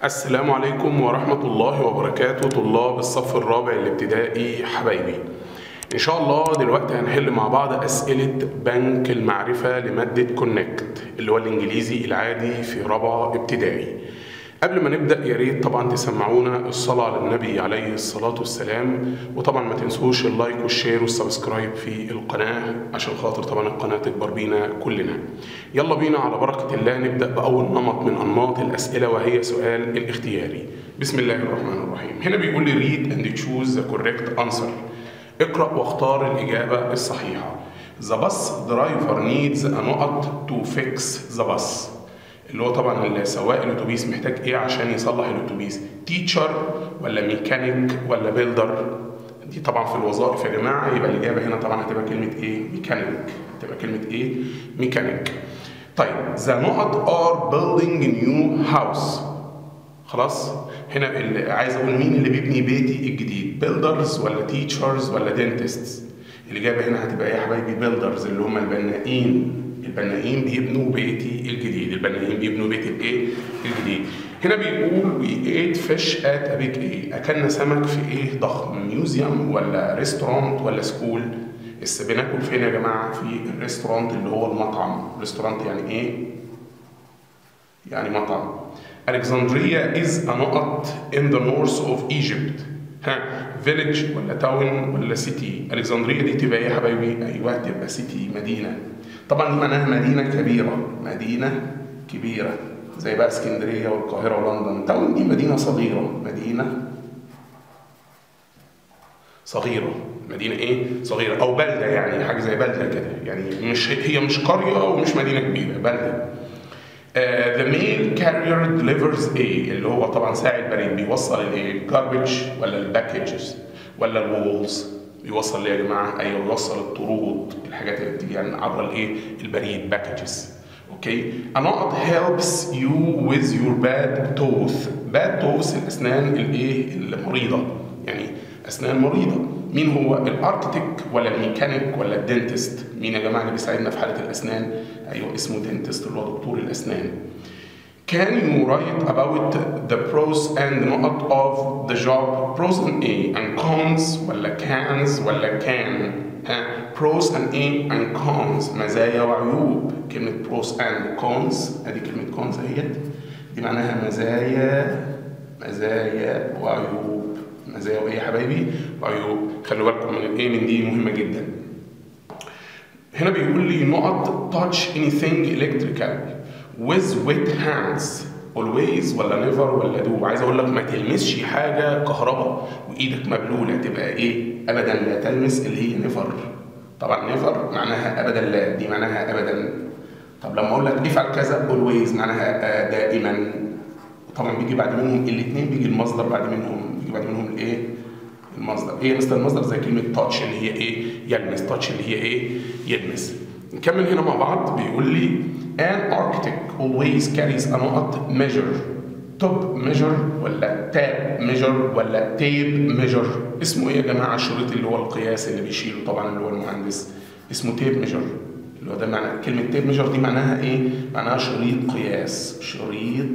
السلام عليكم ورحمة الله وبركاته طلاب الصف الرابع الابتدائي حبايبي إن شاء الله دلوقتي هنحل مع بعض أسئلة بنك المعرفة لمادة كونكت اللي هو الإنجليزي العادي في رابعة ابتدائي قبل ما نبدأ يا ريت طبعا تسمعونا الصلاة على النبي عليه الصلاة والسلام وطبعا ما تنسوش اللايك والشير والسبسكرايب في القناة عشان خاطر طبعا القناة تكبر بينا كلنا يلا بينا على بركة الله نبدأ بأول نمط من أنماط الأسئلة وهي سؤال الاختياري بسم الله الرحمن الرحيم هنا بيقول لي read and choose the correct answer اقرأ واختار الإجابة الصحيحة The bus driver needs a نقط to fix the bus اللي هو طبعا سواق الاتوبيس محتاج ايه عشان يصلح الاتوبيس تيتشر ولا ميكانيك ولا بيلدر دي طبعا في الوظائف يا جماعه يبقى الاجابه هنا طبعا هتبقى كلمه ايه ميكانيك هتبقى كلمه ايه ميكانيك طيب ذا نقط ار building نيو هاوس خلاص هنا اللي عايز اقول مين اللي بيبني بيتي الجديد بيلدرز ولا تيتشرز ولا دينتستس الاجابه هنا هتبقى ايه يا حبايبي بيلدرز اللي هم البنائين البنائين بيبنوا بيتي الجديد البنائين بيبنوا بيتي الايه الجديد هنا بيقول وي ايت فيش ات ا بيج ايه اكلنا سمك في ايه ضخم ميوزيوم ولا ريستورانت ولا سكول بس بناكل فين يا جماعه في الريستورانت اللي هو المطعم ريستورانت يعني ايه يعني مطعم Alexandria is a نقط in the north of Egypt ها village ولا town ولا city Alexandria دي تبقى ايه يا حبايبي ايوه تبقى city مدينه طبعا دي معناها مدينه كبيره مدينه كبيره زي بقى اسكندريه والقاهره ولندن تاون دي مدينه صغيره مدينه صغيره مدينه ايه صغيره او بلده يعني حاجه زي بلده كده يعني مش هي مش قريه ومش مدينه كبيره بلده Uh, the mail carrier delivers ايه اللي هو طبعا ساعي البريد بيوصل الايه garbage ولا الباكجز ولا الوولز بيوصل ليه يا جماعه ايوه بيوصل الطرود الحاجات اللي بتيجي يعني عبر الايه البريد باكجز اوكي a نقط helps you with your bad tooth bad tooth الاسنان الايه المريضه يعني اسنان مريضه مين هو الاركتيك ولا الميكانيك ولا الدنتست مين يا جماعه اللي بيساعدنا في حاله الاسنان ايوه اسمه دنتست اللي هو دكتور الاسنان Can you write about the pros and نقط of the job pros and A and cons ولا cans ولا can ها pros and A and cons مزايا وعيوب كلمة pros and cons ادي كلمة cons اهيت دي معناها مزايا مزايا وعيوب مزايا وايه يا حبايبي وعيوب خلوا بالكم من الايه من دي مهمة جدا هنا بيقول لي نقط touch anything electrical with wet hands always ولا never ولا do عايز اقول لك ما تلمسش حاجه كهرباء وايدك مبلوله تبقى ايه ابدا لا تلمس اللي هي never طبعا never معناها ابدا لا دي معناها ابدا طب لما اقول لك افعل كذا always معناها دائما طبعا بيجي بعد منهم الاثنين بيجي المصدر بعد منهم بيجي بعد منهم الايه المصدر ايه مثل المصدر زي كلمه تاتش اللي هي ايه يلمس تاتش اللي هي ايه يلمس نكمل هنا مع بعض بيقول لي an architect always carries a نقط measure top measure ولا tab measure ولا tape measure اسمه ايه يا جماعه الشريط اللي هو القياس اللي بيشيله طبعا اللي هو المهندس اسمه tape measure اللي هو ده معنى كلمه tape measure دي معناها ايه معناها شريط قياس شريط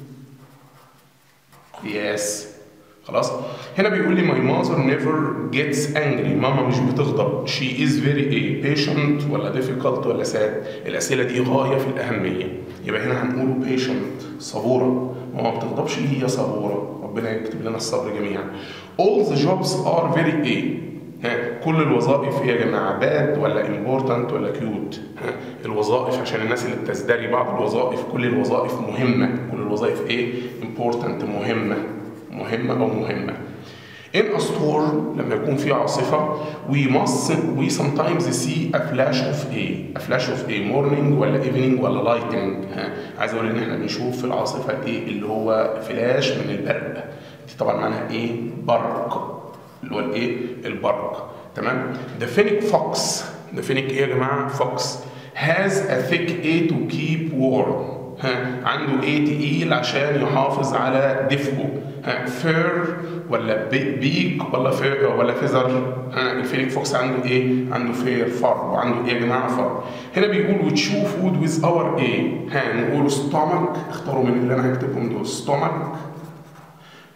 قياس خلاص هنا بيقول لي my mother never gets angry ماما مش بتغضب she is very a patient ولا difficult ولا sad الاسئله دي غايه في الاهميه يبقى هنا هنقول patient صبوره ماما ما بتغضبش هي صبوره ربنا يكتب لنا الصبر جميعا all the jobs are very a ها كل الوظائف ايه يا جماعه باد ولا important ولا كيوت ها الوظائف عشان الناس اللي بتزدري بعض الوظائف كل الوظائف مهمه كل الوظائف ايه important مهمه مهمة أو مهمة. In a storm لما يكون في عاصفة we must we sometimes see a flash of a a flash of a morning ولا evening ولا lightning ها عايز أقول إن إحنا بنشوف في العاصفة إيه اللي هو فلاش من البرق دي طبعا معناها إيه برق اللي هو الإيه البرق تمام The fennec fox The fennec إيه يا جماعة fox has a thick A to keep warm ها عنده ايه تقيل عشان يحافظ على دفئه ها فير ولا بيك ولا فير ولا فيزر ها الفينيك فوكس عنده ايه عنده فير فر وعنده ايه يا جماعه فر هنا بيقول وتشو فود ويز اور ايه ها نقول ستومك اختاروا من اللي انا هكتبهم دول ستومك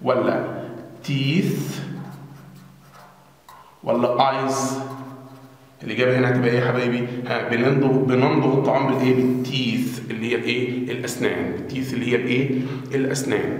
ولا teeth ولا eyes الإجابة هنا هتبقى إيه يا حبايبي؟ ها بنمضغ بنمضغ الطعام بالإيه؟ بالتيث اللي هي الإيه؟ الأسنان، التيث اللي هي الإيه؟ الأسنان.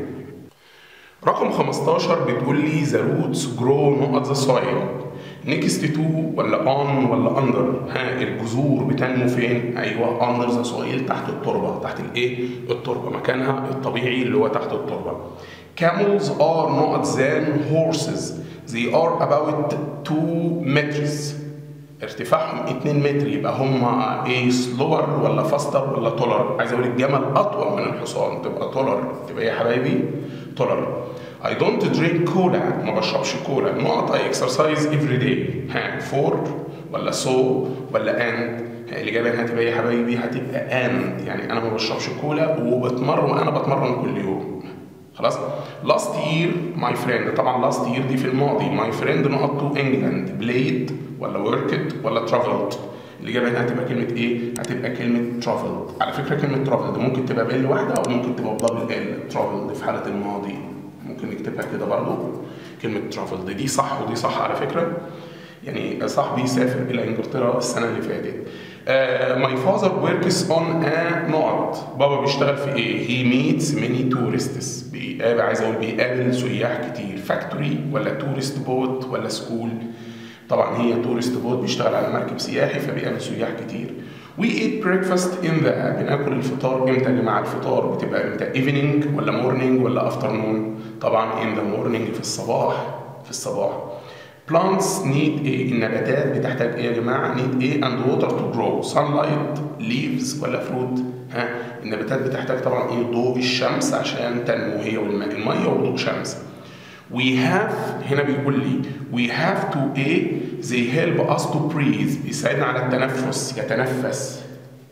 رقم 15 بتقول لي the roots grow not the soil next to ولا on ولا under ها الجذور بتنمو فين؟ ايوه under the soil تحت التربه تحت الايه؟ التربه مكانها الطبيعي اللي هو تحت التربه. Camels are not than horses they are about 2 meters ارتفاعهم 2 متر يبقى هم ايه سلور ولا فاستر ولا تولر عايز اقول الجمل اطول من الحصان تبقى تولر تبقى ايه يا حبايبي تولر I don't drink cola ما بشربش كولا نقط I exercise every day ها for ولا so ولا and الإجابة هنا هتبقى إيه يا حبايبي هتبقى and يعني أنا ما بشربش كولا وبتمرن أنا بتمرن كل يوم خلاص last year my friend طبعا last year دي في الماضي my friend نقط to England played ولا worked ولا traveled الإجابة هنا هتبقى كلمة إيه؟ هتبقى كلمة traveled على فكرة كلمة traveled ممكن تبقى بال واحدة أو ممكن تبقى بدبل ال traveled في حالة الماضي ممكن نكتبها كده برضو كلمة traveled دي صح ودي صح على فكرة يعني صاحبي سافر إلى إنجلترا السنة اللي فاتت Uh, my father works on a نقط بابا بيشتغل في ايه؟ he meets many tourists بيقابل عايز اقول بيقابل سياح كتير فاكتوري ولا تورست بوت ولا سكول طبعا هي تورست بوت بيشتغل على مركب سياحي فبيقابل سياح كتير We eat breakfast in the بناكل الفطار امتى يا جماعه الفطار بتبقى امتى evening ولا morning ولا afternoon طبعا in the morning في الصباح في الصباح plants need ايه النباتات بتحتاج ايه يا جماعه need ايه and water to grow sunlight leaves ولا fruit ها النباتات بتحتاج طبعا ايه ضوء الشمس عشان تنمو هي والماء الميه وضوء شمس we have هنا بيقول لي we have to ايه they help us to breathe بيساعدنا على التنفس يتنفس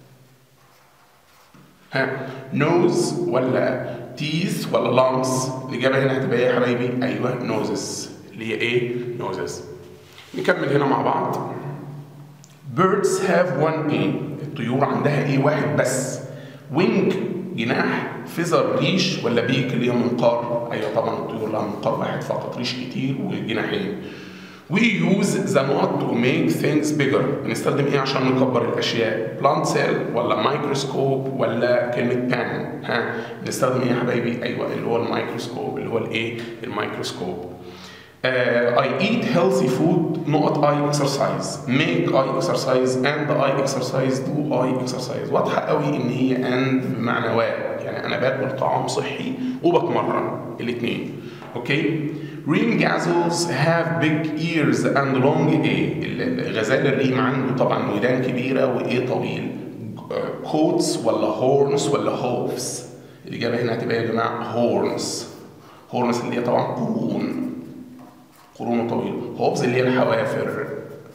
ها nose ولا teeth ولا lungs الإجابة هنا هتبقى إيه يا حبايبي؟ أيوه noses اللي هي إيه؟ noses نكمل هنا مع بعض birds have one ايه الطيور عندها ايه واحد بس wing جناح فيزر ريش ولا بيك اللي هي منقار ايوه طبعا الطيور لها منقار واحد فقط ريش كتير وجناحين We use the knot to make things bigger بنستخدم ايه عشان نكبر الاشياء plant cell ولا مايكروسكوب ولا كلمة بان ها بنستخدم ايه يا حبايبي ايوه اللي هو الميكروسكوب اللي هو الايه الميكروسكوب Uh, I eat healthy food not I exercise make I exercise and I exercise do I exercise واضحة قوي ان هي and بمعنى و يعني انا باكل طعام صحي وبتمرن الاثنين اوكي Ring gazelles have big ears and long ايه الغزال الريم عنده طبعا ودان كبيرة وايه طويل coats ولا horns ولا hooves الإجابة هنا هتبقى يا جماعة horns horns اللي هي طبعا قرون قرونه طويله هوبز اللي هي الحوافر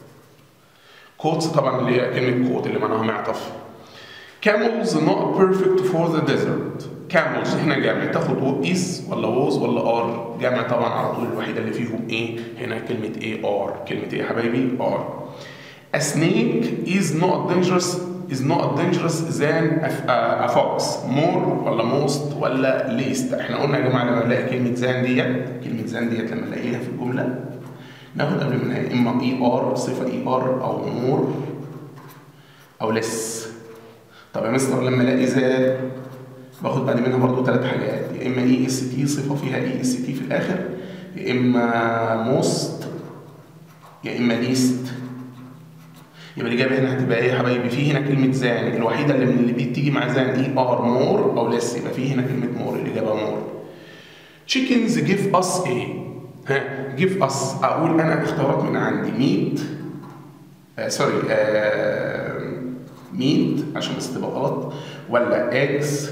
كوتس طبعا اللي هي كلمه كوت اللي معناها معطف camels not perfect for the desert camels هنا جمع تاخد is ولا was ولا are جمع طبعا على طول الوحيده اللي فيهم ايه هنا كلمه ايه are كلمه ايه يا حبايبي are a snake is not dangerous is not dangerous than a, a, a fox more ولا most ولا least احنا قلنا يا جماعه لما نلاقي كلمه زان ديت كلمه زان ديت لما نلاقيها في الجمله ناخد قبل منها اما اي ار صفه اي ار او مور او لس طب يا مستر لما الاقي زاد باخد بعد منها برضو ثلاث حاجات يا اما اي اس تي صفه فيها اي اس تي في الاخر يا اما موست يا اما ليست يبقى الاجابه هنا هتبقى ايه يا حبايبي في هنا كلمه زان الوحيده اللي من اللي بتيجي مع زان اي ار مور او لس يبقى في هنا كلمه مور الاجابه مور chickens give us ايه ها give us اقول انا اختيارات من عندي ميت آه سوري آه ميت عشان بس تبقى غلط ولا اكس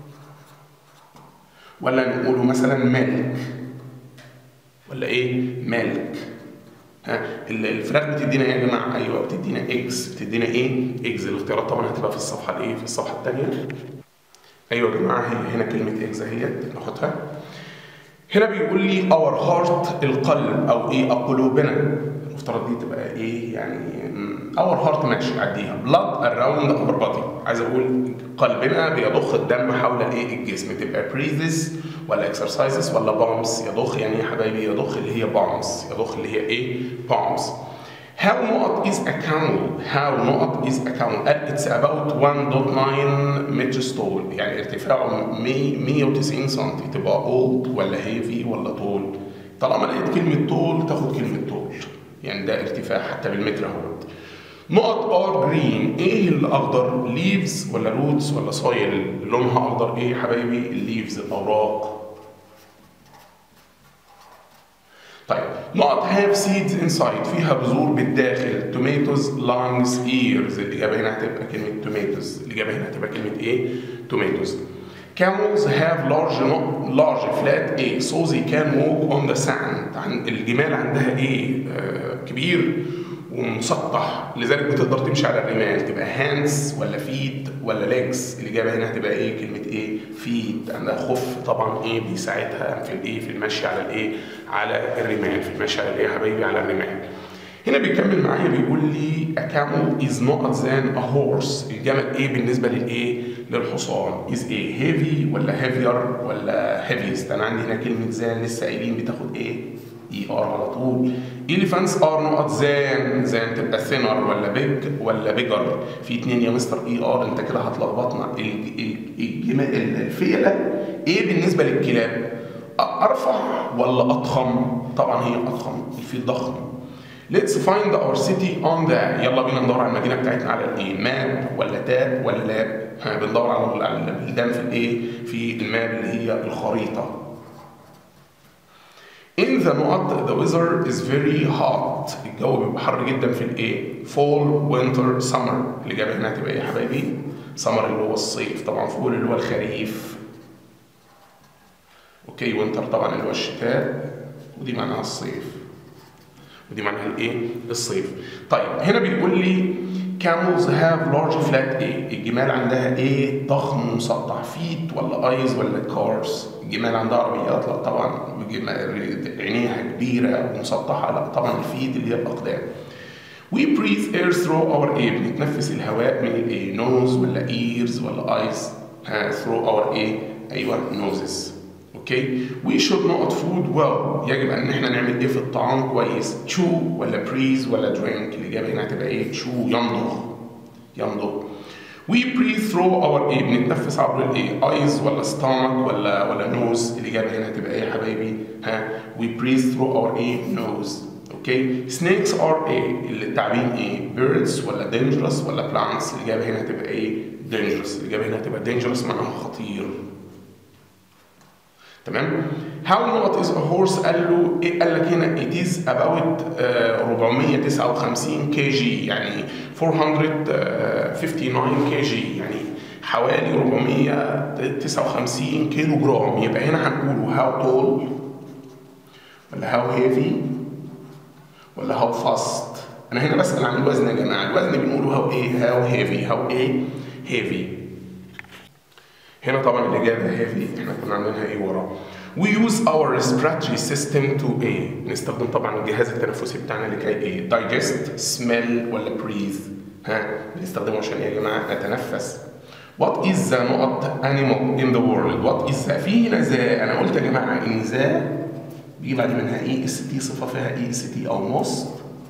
ولا نقوله مثلا ملك ولا ايه ملك ها الفراخ بتدينا ايه يا جماعه ايوه بتدينا اكس بتدينا ايه اكس الاختيارات طبعا هتبقى في الصفحه الايه في الصفحه الثانيه ايوه يا جماعه هي هنا كلمه اكس اهيت ناخدها هنا بيقول لي اور هارت القلب او ايه قلوبنا المفترض دي تبقى ايه يعني اور هارت ماشي عديها بلاد اراوند اور بادي عايز اقول قلبنا بيضخ الدم حول الايه الجسم تبقى بريزز ولا اكسرسايزز ولا بامس يضخ يعني ايه يا حبايبي يضخ اللي هي بامس يضخ اللي هي ايه بامس How not is a camel? How not is a camel? قال it's about 1.9 meters tall يعني ارتفاعه 100 190 سم تبقى old ولا heavy ولا tall طالما لقيت كلمة tall تاخد كلمة tall يعني ده ارتفاع حتى بالمتر اهوت نقط ار جرين ايه الاخضر ليفز ولا روتس ولا سويل لونها اخضر ايه يا حبايبي الليفز الاوراق طيب نقط هاف سيدز انسايد فيها بذور بالداخل توميتوز لانجز ايرز الاجابه هنا هتبقى كلمه توميتوز الاجابه هنا هتبقى كلمه ايه توميتوز Camels have large large flat A so they can walk on the sand عن الجمال عندها ايه آه كبير ومسطح لذلك بتقدر تمشي على الرمال تبقى هاندز ولا فيت ولا ليجز الاجابه هنا هتبقى ايه كلمه ايه فيت عندها خف طبعا ايه بيساعدها في الايه في المشي على الايه على الرمال في المشي على الايه يا حبايبي على الرمال هنا بيكمل معايا بيقول لي a camel is not than a horse الجمل ايه بالنسبه للايه للحصان is ايه heavy ولا heavier ولا heaviest انا عندي هنا كلمه زان لسه قايلين بتاخد ايه اي ار على طول elephants ار نقط زان زان تبقى ثينر ولا بيج ولا بيجر في اتنين يا مستر اي ار انت كده هتلخبطنا الفيله ايه بالنسبه للكلاب ارفع ولا اضخم طبعا هي اضخم الفيل ضخم Let's find our city on the يلا بينا ندور على المدينه بتاعتنا على الايه ماب ولا تاب ولا لاب ها بندور على البلدان في الايه في الماب اللي هي الخريطه In the نقط the weather is very hot الجو بيبقى حر جدا في الايه fall winter summer الإجابة هنا هتبقى ايه يا حبايبي summer اللي هو الصيف طبعا fall اللي هو الخريف اوكي وينتر طبعا اللي هو الشتاء ودي معناها الصيف ودي معناها الايه الصيف طيب هنا بيقول لي camels have large flat A الجمال عندها ايه ضخم مسطح فيت ولا ايز ولا كارز الجمال عندها عربيات لا طبعا عينيها كبيره ومسطحه لا طبعا الفيت اللي هي الاقدام We breathe air through our air بنتنفس الهواء من الايه nose ولا ears ولا eyes uh, through our ايه ايوه noses اوكي وي شود نقط فود ويل يجب ان احنا نعمل ايه في الطعام كويس تشو ولا بريز ولا درينك الاجابه هنا هتبقى ايه تشو يمضغ يمضغ وي بريز ثرو اور ايه بنتنفس عبر الايه ايز ولا ستامك ولا ولا نوز الاجابه هنا هتبقى ايه يا حبايبي ها وي بريز ثرو اور ايه نوز اوكي سنيكس ار ايه التعبين ايه بيردز ولا دينجرس ولا بلانتس الاجابه هنا هتبقى ايه دينجرس الاجابه هنا هتبقى دينجرس معناها خطير تمام هاو نوت از ا هورس قال له ايه قال لك هنا it is about uh, 459 كي جي يعني 459 كي جي يعني حوالي 459 كيلو جرام يبقى هنا هنقوله هاو تول ولا هاو هيفي ولا هاو فاست انا هنا بسال عن الوزن يا جماعه الوزن بنقوله هاو ايه هاو هيفي هاو ايه هيفي هنا طبعا الإجابة هذه احنا كنا عاملينها ايه ورا We use our respiratory system to ايه نستخدم طبعا الجهاز التنفسي بتاعنا لكي ايه digest smell ولا breathe ها بنستخدمه عشان ايه يا جماعة نتنفس What is the نقط animal in the world What is the في هنا ذا أنا قلت يا جماعة إن ذا بيجي بعد منها اي اس تي صفة فيها اي اس تي أو most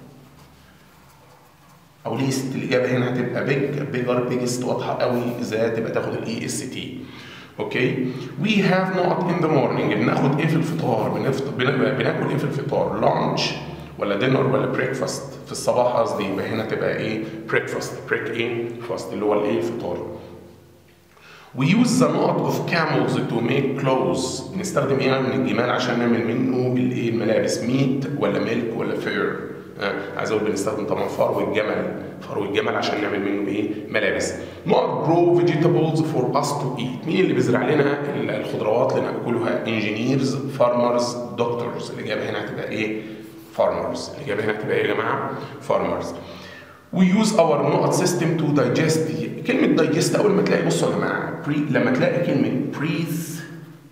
او ليست الاجابه هنا هتبقى بيج بيجر بيجست واضحه قوي ذا تبقى تاخد الاي اس تي اوكي وي هاف نوت ان ذا مورنينج بناخد ايه في الفطار بنفطر بناكل ايه في الفطار لانش ولا دينر ولا بريكفاست في الصباح قصدي يبقى هنا تبقى ايه بريكفاست بريك ايه فاست اللي هو الايه الفطار We use the knot of camels to make clothes بنستخدم ايه من الجمال عشان نعمل منه الايه الملابس ميت ولا ميلك ولا فير عايز اقول بنستخدم طبعا فرو الجمل فرو الجمل عشان نعمل منه ايه ملابس نقط grow vegetables for us to eat مين اللي بيزرع لنا الخضروات اللي ناكلها انجينيرز فارمرز دكتورز الاجابه هنا هتبقى ايه فارمرز الاجابه هنا هتبقى ايه يا جماعه فارمرز We use our نقط system to digest كلمة digest أول ما تلاقي بصوا يا جماعة pre لما تلاقي كلمة breathe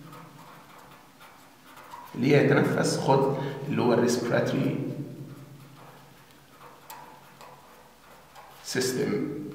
اللي هي يتنفس خد اللي هو respiratory system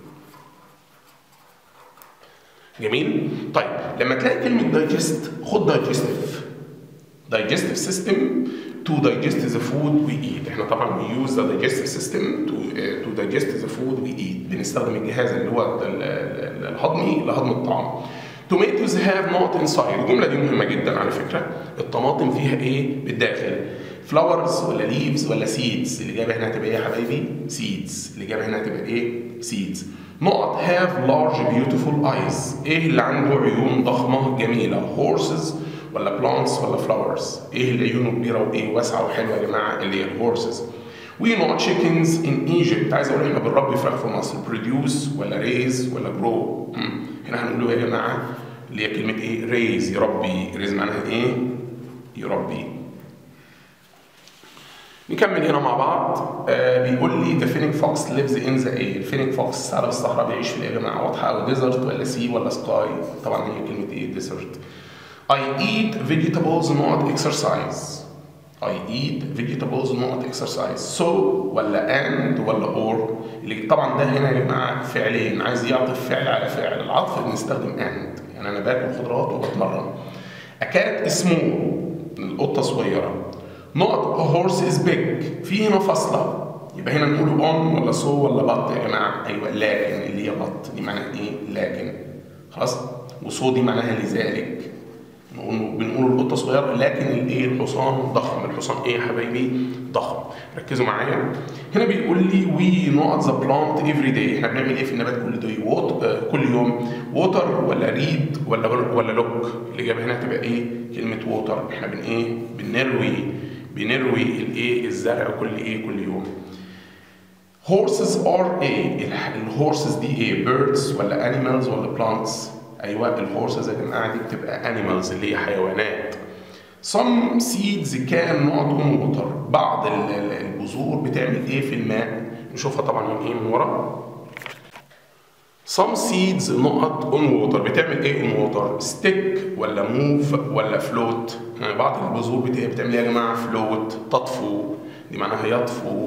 جميل طيب لما تلاقي كلمه دايجست خد دايجستيف digestive system to digest the food we eat احنا طبعا we use the digestive system to uh, to digest the food we eat بنستخدم الجهاز اللي هو ال- ال- الهضمي لهضم الطعام tomatoes have not inside الجمله دي مهمه جدا على فكره الطماطم فيها ايه بالداخل flowers ولا leaves ولا seeds الاجابه هنا هتبقى ايه يا حبايبي seeds الاجابه هنا هتبقى ايه seeds نقط have large beautiful eyes ايه اللي عنده عيون ضخمه جميله horses ولا plants ولا flowers ايه اللي عيونه كبيره وايه واسعه وحلوه يا جماعه اللي هي الهورسز We not chickens in Egypt عايز اقول احنا بنربي فراخ في مصر produce ولا raise ولا grow مم. هنا هنقول له يا جماعه اللي هي كلمه ايه raise يربي raise معناها ايه يربي نكمل هنا مع بعض آه بيقول لي the fennec fox lives in the ايه الفينيك فوكس ثعلب الصحراء بيعيش في ايه يا جماعه واضحه او ديزرت ولا سي ولا سكاي طبعا هي كلمه ايه ديزرت I eat vegetables not exercise I eat vegetables not exercise so ولا and ولا or اللي طبعا ده هنا يا جماعه فعلين عايز يعطف فعل على فعل العطف بنستخدم and يعني انا باكل خضروات وبتمرن A cat is small القطه صغيره نقط a horse is big في هنا فاصله يبقى هنا نقول on ولا so ولا but يا جماعه ايوه لكن اللي هي but دي معناها ايه لكن خلاص وصو دي معناها لذلك نقول بنقول القطه صغيره لكن الايه الحصان ضخم الحصان ايه يا حبايبي ضخم ركزوا معايا هنا بيقول لي وي نوت ذا بلانت افري داي احنا بنعمل ايه في النبات كل داي ووت آه كل يوم ووتر ولا ريد ولا ولا لوك الاجابه هنا هتبقى ايه كلمه ووتر احنا بن ايه بنروي بنروي الايه الزرع كل ايه كل يوم horses are ايه الهورسز دي ايه birds ولا animals ولا plants ايوه الهورسز يا جماعه دي بتبقى animals اللي هي حيوانات some seeds can not on water بعض ال- ال- البذور بتعمل ايه في الماء نشوفها طبعا من ايه من ورا some seeds not on water بتعمل ايه on water stick ولا move ولا float يعني بعض البذور بت- بتعمل ايه يا جماعه float تطفو دي معناها يطفو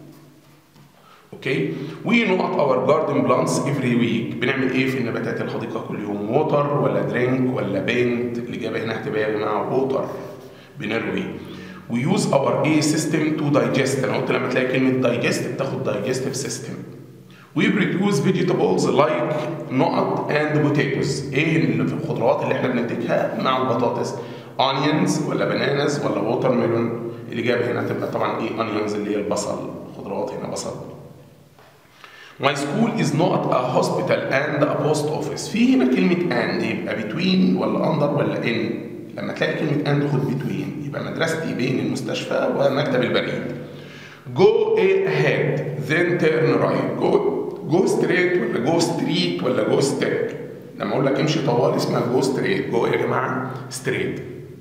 اوكي وي نوت اور جاردن بلانتس افري ويك بنعمل ايه في النباتات الحديقه كل يوم ووتر ولا درينك ولا بينت الاجابه هنا هتبقى يا جماعه ووتر بنروي وي يوز اور اي سيستم تو دايجست انا قلت لما تلاقي كلمه دايجست بتاخد دايجستيف سيستم وي بروديوس فيجيتابلز لايك نقط اند بوتيتوز ايه اللي في الخضروات اللي احنا بننتجها مع البطاطس اونيونز ولا بنانز ولا ووتر ميلون الاجابه هنا هتبقى طبعا ايه اونيونز اللي هي البصل خضروات هنا بصل My school is not a hospital and a post office. في هنا كلمة and يبقى between ولا under ولا in. لما تلاقي كلمة and خد between يبقى مدرستي بين المستشفى ومكتب البريد. Go ahead then turn right. Go go straight ولا go street ولا go step. لما اقول لك امشي طوال اسمها go straight. go يا جماعة straight.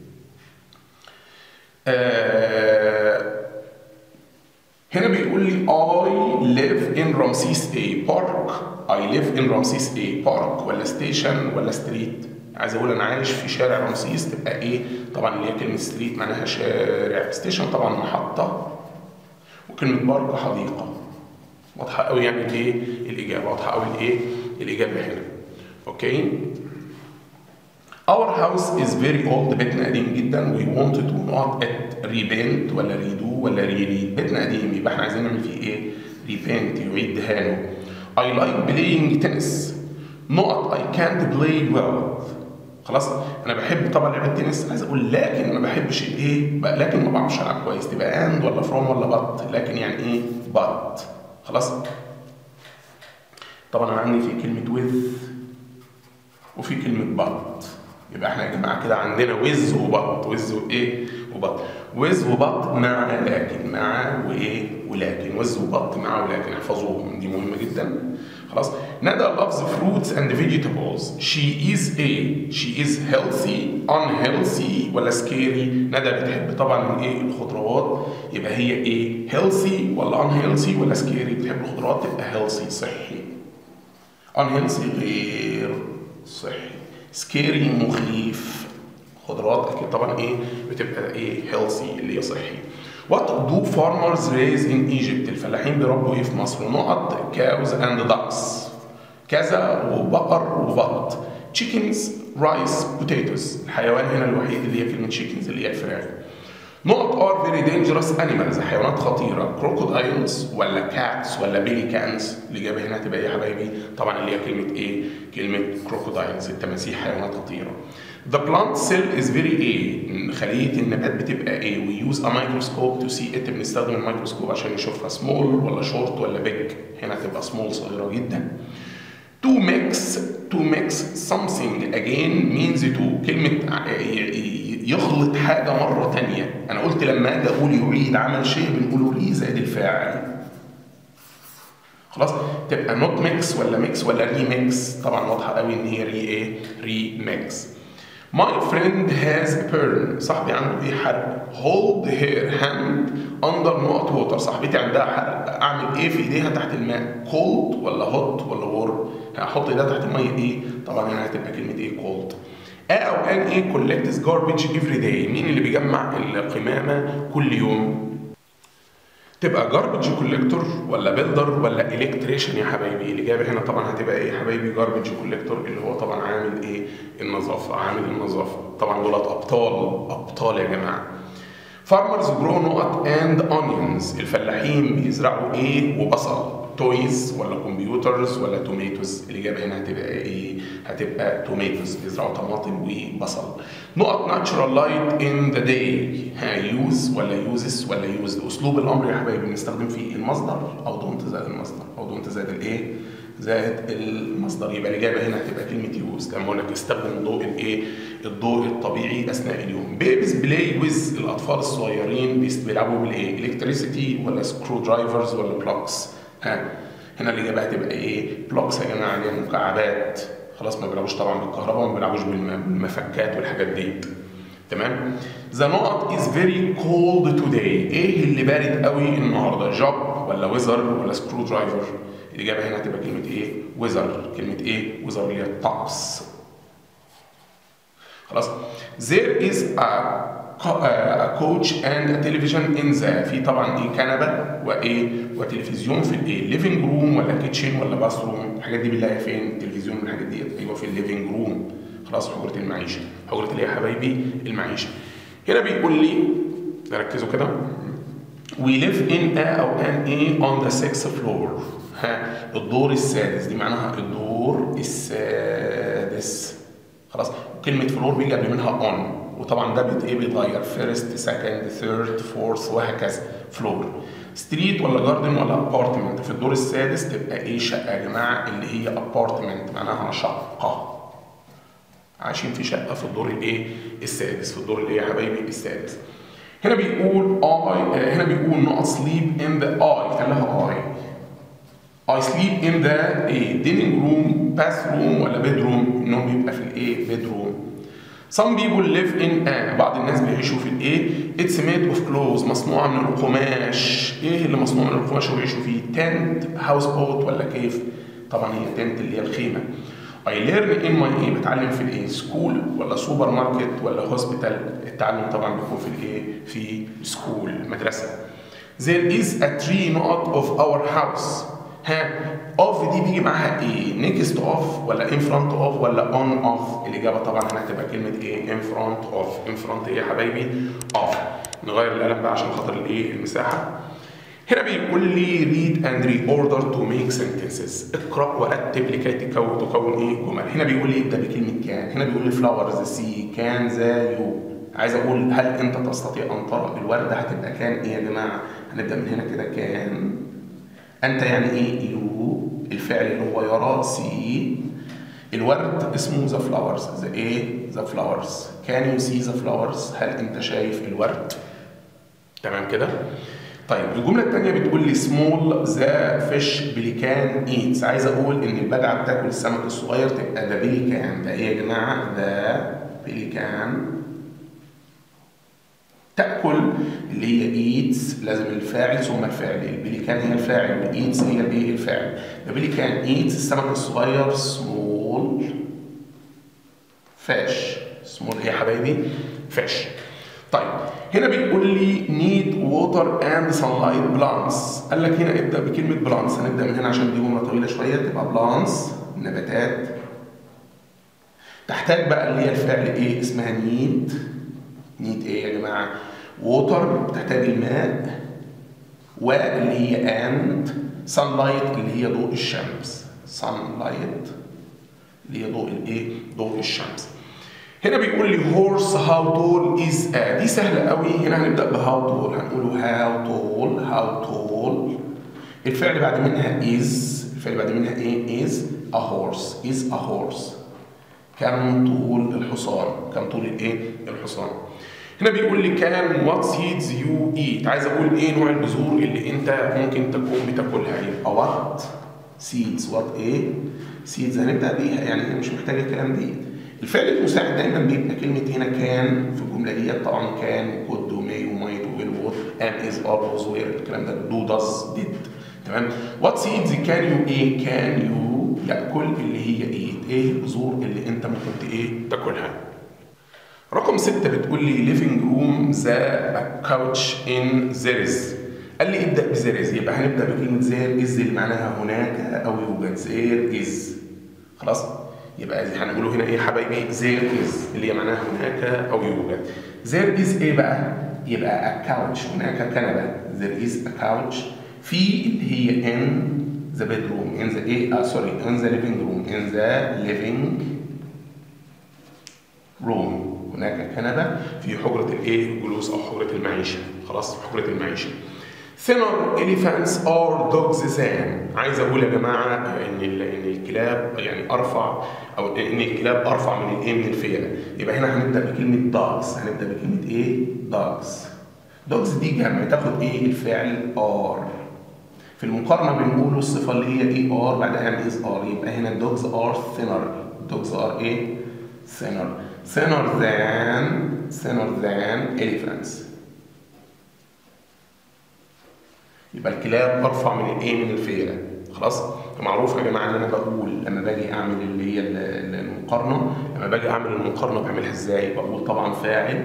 آه هنا بيقول لي I live in رمسيس A park I live in رمسيس A park ولا ستيشن ولا ستريت عايز اقول انا عايش في شارع رمسيس تبقى ايه طبعا اللي هي كلمه ستريت معناها شارع ستيشن طبعا محطه وكلمه بارك حديقه واضحه قوي يعني الايه الاجابه واضحه قوي الايه الاجابه هنا اوكي Our house is very old بيتنا قديم جدا we want to not it repaint ولا redo ولا ريريد بيتنا قديم يبقى احنا عايزين نعمل فيه ايه repaint يعيد دهانه I like playing tennis not I can't play well خلاص انا بحب طبعا لعبه التنس عايز اقول لكن ما بحبش الايه بقى لكن ما بعرفش العب كويس تبقى and ولا from ولا but لكن يعني ايه but خلاص طبعا انا عندي في كلمه with وفي كلمه but يبقى احنا يا جماعه كده عندنا وز وبط وز وايه وبط وز وبط مع لكن مع وايه ولكن وز وبط مع ولكن احفظوهم دي مهمه جدا خلاص ندى loves fruits and vegetables she is a she is healthy unhealthy ولا scary ندى بتحب طبعا الايه الخضروات يبقى هي ايه healthy ولا unhealthy ولا scary بتحب الخضروات تبقى healthy صحي unhealthy غير صحي سكيري مخيف خضروات اكيد طبعا ايه بتبقى ايه هيلثي اللي هي صحي What do farmers raise in Egypt الفلاحين بيربوا ايه في مصر نقط cows and ducks كذا وبقر وبط chickens rice potatoes الحيوان هنا الوحيد اللي هي كلمة chickens اللي هي الفراخ نقط are very dangerous animals حيوانات خطيرة crocodiles ولا cats ولا pelicans الإجابة هنا هتبقى إيه يا حبايبي؟ طبعا اللي هي كلمة إيه؟ كلمة crocodiles التماسيح حيوانات خطيرة. The plant cell is very A خلية النبات بتبقى A we use a microscope to see it بنستخدم الميكروسكوب عشان نشوفها small ولا short ولا big هنا هتبقى small صغيرة جدا. To mix to mix something again means to كلمة يخلط حاجة مرة تانية أنا قلت لما أجي أقول يعيد عمل شيء بنقوله ري زائد الفاعل خلاص تبقى نوت ميكس ولا ميكس ولا ري ميكس طبعا واضحة قوي إن هي ري إيه ري ميكس My friend has a burn صاحبي عنده ايه حرق hold her hand under نقط water صاحبتي عندها حرق اعمل ايه في ايديها تحت الماء cold ولا hot ولا warm هحط ايديها تحت الميه ايه طبعا هنا هتبقى كلمه ايه cold A او ان ايه collects garbage every day مين اللي بيجمع القمامه كل يوم تبقى جاربج كوليكتور ولا بيلدر ولا الكتريشن يا حبايبي الاجابه هنا طبعا هتبقى ايه يا حبايبي جاربج كوليكتور اللي هو طبعا عامل ايه النظافه عامل النظافه طبعا دولت ابطال ابطال يا جماعه فارمرز جرو نقط اند اونيونز الفلاحين بيزرعوا ايه وبصل تويز ولا كمبيوترز ولا توميتوز الاجابه هنا هتبقى ايه هتبقى توميتوز بيزرعوا طماطم وبصل نقط ناتشرال لايت ان ذا داي ها يوز ولا يوزس ولا يوز اسلوب الامر يا حبايبي بنستخدم فيه المصدر او دونت زائد المصدر او دونت زائد الايه زائد المصدر يبقى الاجابه هنا هتبقى كلمه يوز لما اقول لك استخدم ضوء الايه الضوء الطبيعي اثناء اليوم بيبيز بلاي ويز الاطفال الصغيرين بيلعبوا بالايه الكتريسيتي ولا سكرو درايفرز ولا بلوكس ها هنا الاجابه هتبقى ايه بلوكس يا جماعه اللي هي مكعبات خلاص ما بيلعبوش طبعا بالكهرباء وما بيلعبوش بالمفكات والحاجات دي تمام ذا نقط از فيري كولد توداي ايه اللي بارد قوي النهارده جوب ولا ويزر ولا سكرو درايفر الاجابه هنا هتبقى كلمه ايه ويزر كلمه ايه ويزر اللي هي الطقس خلاص there is a a coach and a television in the في طبعا ايه كنبه وايه وتلفزيون في الايه ليفنج روم ولا كيتشن ولا باث روم الحاجات دي بنلاقيها فين التلفزيون والحاجات دي ايوه في الليفنج روم خلاص حجره المعيشه حجره اللي هي حبايبي المعيشه هنا بيقول لي ركزوا كده we live in a او an a on the sixth floor ها الدور السادس دي معناها الدور السادس خلاص كلمه فلور بيجي قبل منها on وطبعا ده بيت ايه بيتغير فيرست سكند ثيرد فورث وهكذا فلور ستريت ولا جاردن ولا ابارتمنت في الدور السادس تبقى ايه شقه يا جماعه اللي هي ابارتمنت معناها شقه عايشين في شقه في الدور الايه السادس في الدور الايه يا حبايبي السادس هنا بيقول اي هنا بيقول نوت سليب ان ذا اي خليها اي I sleep in the ايه dining room bathroom ولا bedroom النوم بيبقى في الايه bedroom Some people live in a بعض الناس بيعيشوا في الايه It's made of clothes مصنوعة من القماش ايه اللي مصنوع من القماش وبيعيشوا فيه tent house boat ولا كيف طبعا هي tent اللي هي الخيمة I learn in my ايه بتعلم في الايه سكول ولا سوبر ماركت ولا هوسبيتال التعلم طبعا بيكون في الايه في سكول مدرسة There is a tree not of our house ها اوف دي بيجي معاها ايه نيكست اوف ولا ان فرونت اوف ولا اون اوف الاجابه طبعا هنا هتبقى كلمه ايه ان فرونت اوف ان فرونت ايه يا حبايبي اوف نغير القلم بقى عشان خاطر الايه المساحه هنا بيقول لي read and reorder to make sentences اقرا ورتب لكي تكون تكون ايه جمل هنا بيقول لي ابدا بكلمه كان هنا بيقول لي flowers سي كان ذا يو عايز اقول هل انت تستطيع ان ترى الورده هتبقى كان ايه يا جماعه هنبدا من هنا كده كان انت يعني ايه يو الفعل اللي هو يرى سي الورد اسمه ذا فلاورز ذا ايه ذا فلاورز كان يو سي ذا فلاورز هل انت شايف الورد تمام كده طيب الجمله الثانيه بتقول لي سمول ذا فيش بليكان ايتس عايز اقول ان البجعه بتاكل السمك الصغير تبقى ذا بليكان ده ايه يا جماعه ذا بليكان تاكل اللي هي ايتس لازم الفاعل ثم الفاعل البليكان هي الفاعل والايتس هي الايه الفاعل البليكان ايتس السمك الصغير سمول فاش سمول ايه يا حبايبي فاش طيب هنا بيقول لي need water and sunlight plants قال لك هنا ابدا بكلمه plants هنبدا من هنا عشان دي جمله طويله شويه تبقى plants نباتات تحتاج بقى اللي هي الفعل ايه اسمها need need ايه يا جماعه water بتحتاج الماء واللي هي and sunlight اللي هي ضوء الشمس sunlight اللي هي ضوء الايه ضوء الشمس هنا بيقول لي horse how tall is a دي سهله قوي هنا هنبدا ب how tall هنقوله how tall how tall الفعل بعد منها is الفعل بعد منها ايه is a horse is a horse كم طول الحصان كم طول الايه الحصان هنا بيقول لي كان وات سيدز يو ايت عايز اقول ايه نوع البذور اللي انت ممكن تكون بتاكلها يبقى وات سيدز وات ايه سيدز هنبدا بيها يعني هي مش محتاجه الكلام دي الفعل المساعد دايما بيبقى كلمه هنا كان في الجمله ديت طبعا كان كود وماي ومايت ويل ووت ام از ار ووز وير الكلام ده دو داز ديد تمام وات سيدز كان يو ايه كان يو ياكل اللي هي ايه ايه البذور اللي انت ممكن ايه تاكلها رقم ستة بتقول لي living room the couch in there is قال لي ابدأ بزير is يبقى هنبدأ بكلمة زير is اللي معناها هناك أو يوجد زير is خلاص يبقى هنقوله هنا ايه يا حبايبي زير is اللي هي معناها هناك أو يوجد زير is ايه بقى يبقى a couch هناك كنبة there is a couch في اللي هي in the bedroom in the ايه آه سوري in the living room in the living room هناك كنبه في حجره الايه الجلوس او حجره المعيشه خلاص حجره المعيشه thinner elephants or dogs than عايز اقول يا جماعه ان ان الكلاب يعني ارفع او ان الكلاب ارفع من الايه من الفيله يبقى هنا هنبدا بكلمه dogs هنبدا بكلمه ايه dogs dogs دي جمع تاخد ايه الفعل are في المقارنه بنقول الصفه اللي هي ايه are بعدها is are يبقى هنا dogs are thinner dogs are ايه thinner thinner than thinner than elephants يبقى الكلاب ارفع من الايه من الفيله خلاص معروف يا جماعه ان انا بقول لما باجي اعمل اللي هي المقارنه لما باجي اعمل المقارنه بعملها ازاي بقول طبعا فاعل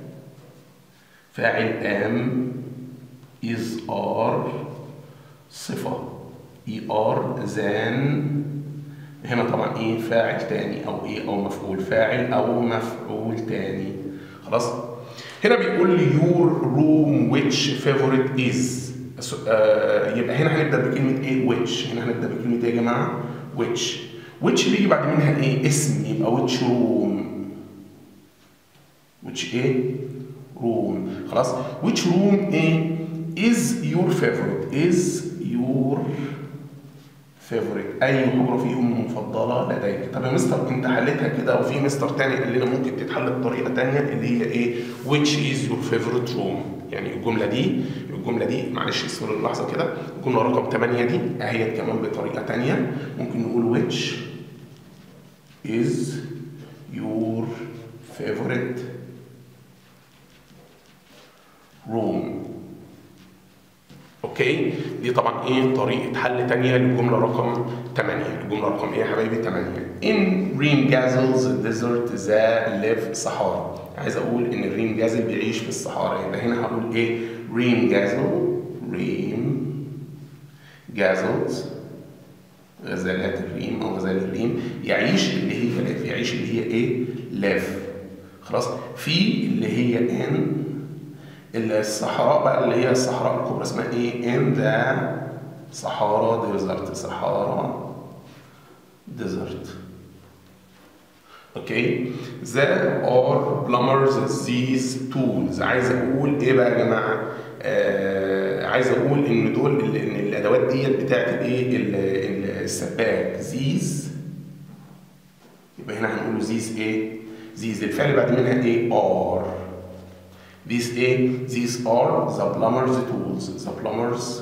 فاعل ام is are صفه اي ار than هنا طبعا ايه فاعل تاني او ايه او مفعول فاعل او مفعول تاني خلاص هنا بيقول لي your room which favorite is آه يبقى هنا هنبدا بكلمه ايه which هنا هنبدا بكلمه ايه يا جماعه which which بيجي بعد منها ايه اسم يبقى which room which ايه room خلاص which room ايه is your favorite is your فيفوريت اي حجره فيهم مفضله لديك طب يا مستر انت حلتها كده وفي مستر تاني قال لنا ممكن تتحل بطريقه تانيه اللي هي ايه which is your favorite room يعني الجمله دي الجمله دي معلش اصبروا لحظه كده الجمله رقم 8 دي اهيت كمان بطريقه تانيه ممكن نقول which is your favorite room اوكي دي طبعا ايه طريقه حل تانية للجمله رقم 8 الجمله رقم ايه يا حبايبي 8 in rain gazelles desert the live صحارى عايز اقول ان الرين جازل بيعيش في الصحارى يبقى هنا هقول ايه رين جازل رين جازلز غزالات الريم او غزال الريم يعيش اللي هي لاف يعيش اللي هي ايه لاف خلاص في اللي هي ان الصحراء بقى اللي هي الصحراء الكبرى اسمها ايه ان ذا صحارى ديزرت صحارى ديزرت اوكي ذا ار بلمرز these tools عايز اقول ايه بقى يا جماعه آه عايز اقول ان دول ان الادوات ديت بتاعت الايه السباك these يبقى هنا هنقول these ايه these الفعل بعد منها ايه are these ايه these are the plumbers tools the plumbers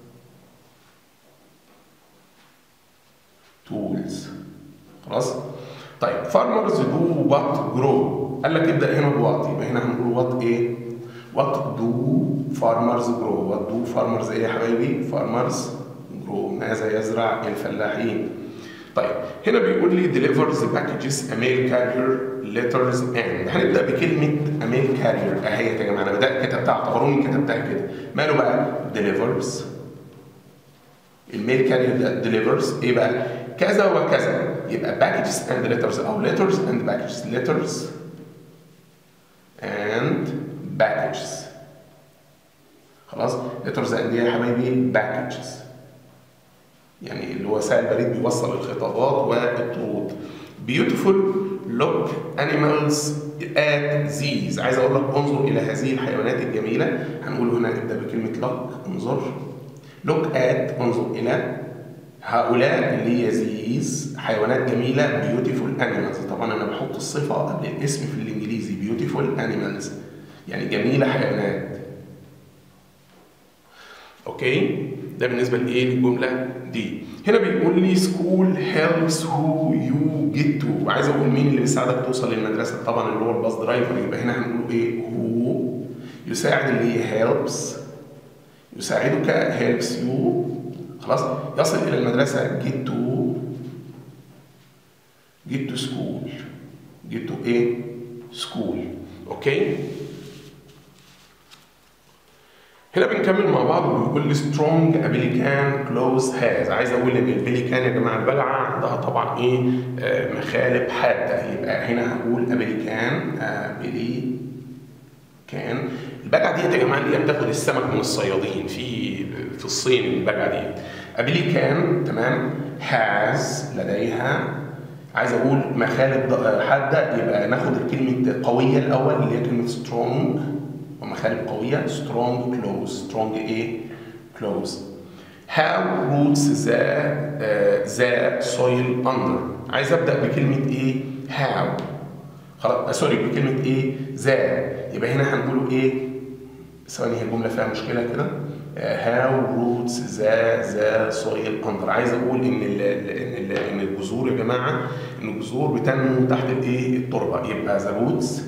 tools خلاص طيب farmers do what grow قال لك ابدا هنا بوات يبقى هنا هنقول وات ايه what do farmers grow what do farmers ايه يا حبايبي farmers grow ماذا يزرع الفلاحين طيب هنا بيقول لي delivers packages a mail carrier letters and هنبدا بكلمه a mail carrier اهي يا جماعه انا بدات كتبتها اعتبروني كتبتها كده ماله بقى delivers الميل كارير ده delivers ايه بقى كذا وكذا يبقى packages and letters او letters and packages letters and packages خلاص letters and ايه يا حبايبي packages يعني اللي هو سائل بريد بيوصل الخطابات والطرود beautiful look animals at these عايز اقول لك انظر الى هذه الحيوانات الجميله هنقول هنا نبدا بكلمه look انظر look at انظر الى هؤلاء اللي هي these حيوانات جميله beautiful animals طبعا انا بحط الصفه قبل الاسم في الانجليزي beautiful animals يعني جميله حيوانات اوكي ده بالنسبه لايه للجمله دي هنا بيقول لي school helps who you get to وعايز اقول مين اللي بيساعدك توصل للمدرسه طبعا اللي هو الباص درايفر يبقى هنا هنقول ايه who يساعد اللي هي helps يساعدك helps you خلاص يصل الى المدرسه get to get to school get to ايه school اوكي هنا بنكمل مع بعض وبيقول لي سترونج ابيليكان كلوز هاز عايز اقول ان البليكان يا جماعه البلعه عندها طبعا ايه آه مخالب حاده يبقى هنا هقول ابيليكان ابيلي كان البلعه ديت يا جماعه اللي هي بتاخد السمك من الصيادين في في الصين البلعه دي ابيليكان تمام هاز لديها عايز اقول مخالب حاده يبقى ناخد الكلمه قويه الاول اللي هي كلمه سترونج ومخالب قوية strong close strong ايه close how roots the uh, the soil under عايز ابدا بكلمة ايه how خلاص سوري بكلمة ايه the يبقى هنا هنقوله ايه ثواني هي الجملة فيها مشكلة كده how roots the the soil under عايز اقول ان ال ان ال ان الجذور يا جماعة ان الجذور بتنمو تحت الايه التربة يبقى the roots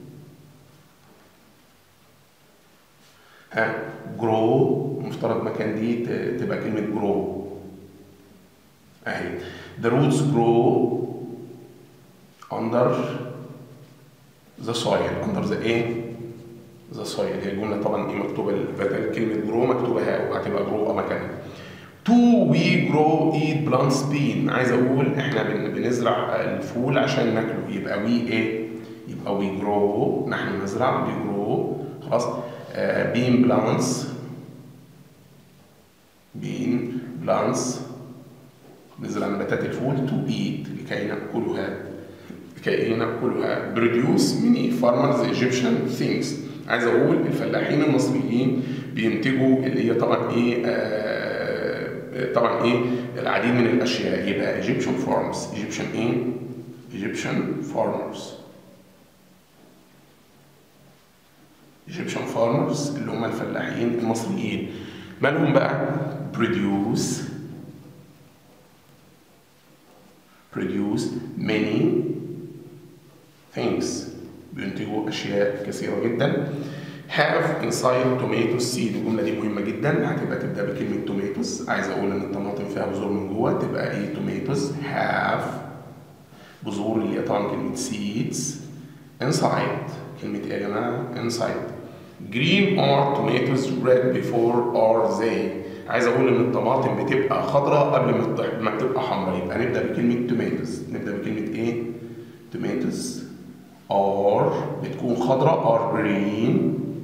ها جرو مفترض مكان دي تبقى كلمة جرو اهي the roots grow under the soil under the ايه the soil هي الجملة طبعا ايه مكتوبة بدل كلمة جرو مكتوبة ها وهتبقى جرو مكانها to we grow eat plants bean عايز اقول احنا بنزرع الفول عشان ناكله يبقى we ايه يبقى we grow نحن نزرع we grow خلاص بين بلانس بين بلانس نزرع نباتات الفول تو ايت لكي ناكلها لكي ناكلها بروديوس ميني فارمرز ايجيبشن ثينجز عايز اقول الفلاحين المصريين بينتجوا اللي هي طبعا ايه آه طبعا ايه العديد من الاشياء يبقى ايجيبشن فارمز ايجيبشن ايه ايجيبشن فارمرز Egyptian farmers اللي هم الفلاحين المصريين مالهم بقى produce produce many things بينتجوا اشياء كثيره جدا have inside tomato seed الجمله دي مهمه جدا هتبقى تبدا بكلمه tomatoes عايز اقول ان الطماطم فيها بذور من جوه تبقى ايه tomatoes have بذور اللي هي طبعا كلمه seeds inside كلمة ايه يا جماعة؟ inside. Green or tomatoes red before or they. عايز اقول ان الطماطم بتبقى خضراء قبل ما ما بتبقى حمراء يبقى نبدا بكلمة tomatoes. نبدا بكلمة ايه؟ tomatoes or بتكون خضراء or green